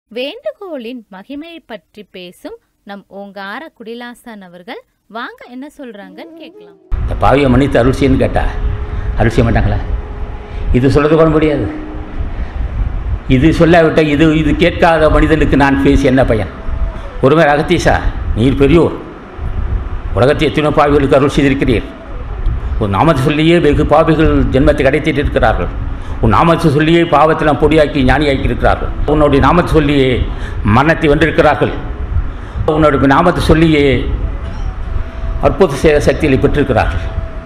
வேண்டுகோளின் மகிமையை பற்றி பேசும் நம் ஓங்கார குடிலாசன் அவர்கள் வாங்க என்ன சொல்றாங்கன்னு கேட்கலாம் இந்த பாவியை மன்னித்து அருள் செய்யன்னு கேட்டா அருள் செய்ய மாட்டாங்களா இது சொல்கிறது கூட முடியாது இது சொல்லாவிட்ட இது இது கேட்காத மனிதனுக்கு நான் பேசி என்ன பயன் ஒருவர் அகத்தீசா நீர் பெரியோர் உலகத்தை எத்தனை பாவிகளுக்கு அருள் செய்திருக்கிறீர் உன் நாமத்தை சொல்லியே வெகு பாவிகள் ஜென்மத்தை கிடைத்திட்டு இருக்கிறார்கள் உன் நாமத்தை சொல்லியே பாவத்தெல்லாம் பொடியாக்கி ஞானியாக்கி இருக்கிறார்கள் உன்னுடைய நாமத்தை சொல்லியே மரணத்தை வென்றிருக்கிறார்கள் உன்னுடைய நாமத்தை சொல்லியே அற்புத சே- சக்திகளை பெற்றிருக்கிறார்கள்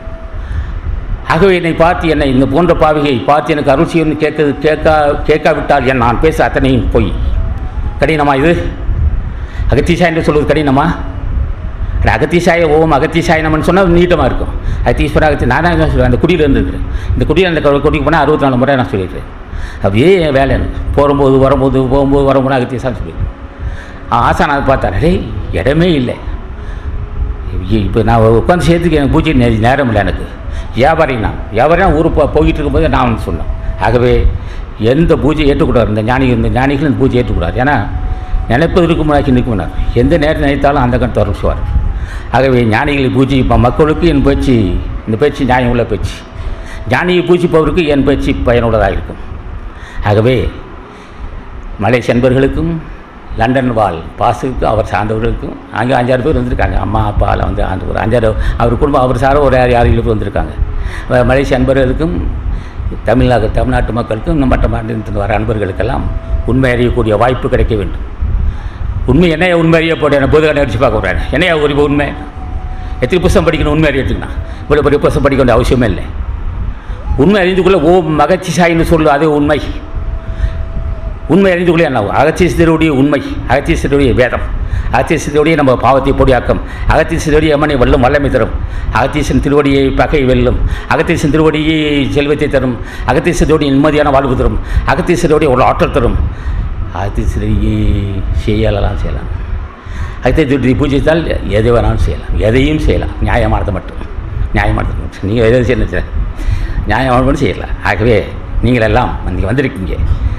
ஆகவே என்னை பார்த்து என்னை இந்த போன்ற பாவிகை பார்த்து எனக்கு அருள் செய்யணும்னு கேட்க கேட்கா கேட்காவிட்டால் என் நான் பேச அத்தனையும் பொய் கடினமா இது அகத்தீசாய் என்று சொல்வது கடினமா அட அகத்தீசாய ஓம் அகத்தீசாய நம்மன்னு சொன்னால் நீட்டமாக இருக்கும் அகத்தீஸ்வர அகத்தி நான் தான் சொல்லுவேன் அந்த குடியில் இருந்துருக்கிறேன் இந்த குடியில் அந்த கு- குடிக்கு போனால் அறுபத்தி நாலு முறை நான் சொல்லியிருக்கேன் அப்படியே என் வேலை எனக்கு போகும்போது வரும்போது போகும்போது வரும்போது அகத்தீசான்னு சொல்லியிருக்கேன் ஆசான் அதை பார்த்தாரு டேய் இடமே இல்லை இப்போ நான் உட்காந்து சேர்த்துக்கு எனக்கு பூஜை நே- நேரம் இல்லை எனக்கு வியாபாரி நான் வியாபாரினா ஊர் போ போயிட்டு இருக்கும்போது நான் வந்து சொன்னேன் ஆகவே எந்த பூஜை ஏற்றுக்கூடாது இந்த ஞானி இந்த ஞானிகள் இந்த பூஜை ஏற்றுக்கூடாது ஏன்னா நினைப்பதற்கு முன்னாடி நிற்கும்னார் எந்த நேரம் நினைத்தாலும் அந்த கண் தருசுவார் ஆகவே ஞானிகளை பூஜை இப்போ மக்களுக்கு என் பேச்சு இந்த பேச்சு நியாயம் உள்ள பேச்சு ஞானியை பூஜிப்பவருக்கு என் பேச்சு பயனுள்ளதாக இருக்கும் ஆகவே மலேசிய அன்பர்களுக்கும் லண்டன் வாழ் பாசுக்கு அவர் சார்ந்தவர்களுக்கும் அங்கே அஞ்சாறு பேர் வந்திருக்காங்க அம்மா அப்பாவில் வந்து அந்த ஒரு அஞ்சாறு அவர் குடும்பம் அவர் சார ஒரு ஆறு ஆறு ஏழு பேர் வந்திருக்காங்க அஹ் மலேசிய அன்பர்களுக்கும் தமிழ்நாடு தமிழ்நாட்டு மக்களுக்கும் இன்னும் மற்ற மாநிலத்தில் வர அன்பர்களுக்கெல்லாம் உண்மை அறியக்கூடிய வாய்ப்பு கிடைக்க வேண்டும் உண்மை என்னைய உண்மை அறிய போட்டு என்ன பொதுவாக அடிச்சு பார்க்க விட்றாரு என்னையா ஒரு உண்மை எத்தனை புத்தகம் படிக்கணும் உண்மை அறியத்துக்குண்ணா இவ்வளோ பெரிய புத்தகம் படிக்க வேண்டிய அவசியமே இல்லை உண்மை அறிந்து கொள்ள ஓ மகச்சி சாயின்னு சொல்லு அது உண்மை உண்மை அறிந்து கொள்ள என்ன அகத்தீசருடைய உண்மை அகத்தீசருடைய வேதம் அகத்தீசருடைய நம்ம பாவத்தை பொடியாக்கும் அகத்தீசருடைய அம்மனை வெல்லும் வல்லமை தரும் அகத்தீசன் திருவடியை பகை வெல்லும் அகத்தீசன் திருவடியை செல்வத்தை தரும் அகத்தீசருடைய நிம்மதியான வாழ்வு தரும் அகத்தீசருடைய ஒரு ஆற்றல் தரும் அகத்தீசரையே செய்யலாம் செய்யலாம் அகத்தீசருடைய பூஜித்தால் எதை வேணாலும் செய்யலாம் எதையும் செய்யலாம் நியாயமானது மட்டும் நியாயமானது மட்டும் நீங்கள் எதை செய்யணும் நியாயமானது மட்டும் செய்யலாம் ஆகவே நீங்கள் எல்லாம் நீங்கள் வந்திருக்கீங்க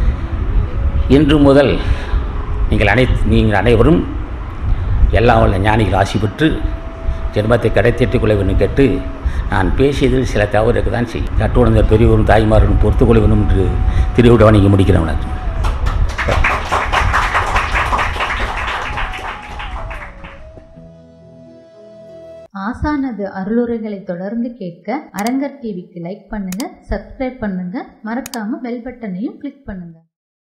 இன்று முதல் நீங்கள் அனைத்து நீங்கள் அனைவரும் எல்லாம் உள்ள ஞானிகள் ஆசி பெற்று ஜென்மத்தை கடைத்தேற்றிக் கொள்ள வேண்டும் கேட்டு நான் பேசியதில் சில தவறுக்கு தான் செய்யும் கட்டுணர்ந்த பெரியவரும் தாய்மாரும் பொறுத்துக் கொள்ள வேண்டும் என்று திருவிட வணங்கி முடிக்கிறவன் ஆசானது அருளுரைகளை தொடர்ந்து கேட்க அரங்கர் டிவிக்கு லைக் பண்ணுங்க சப்ஸ்கிரைப் பண்ணுங்க மறக்காம பெல் பட்டனையும் கிளிக் பண்ணுங்க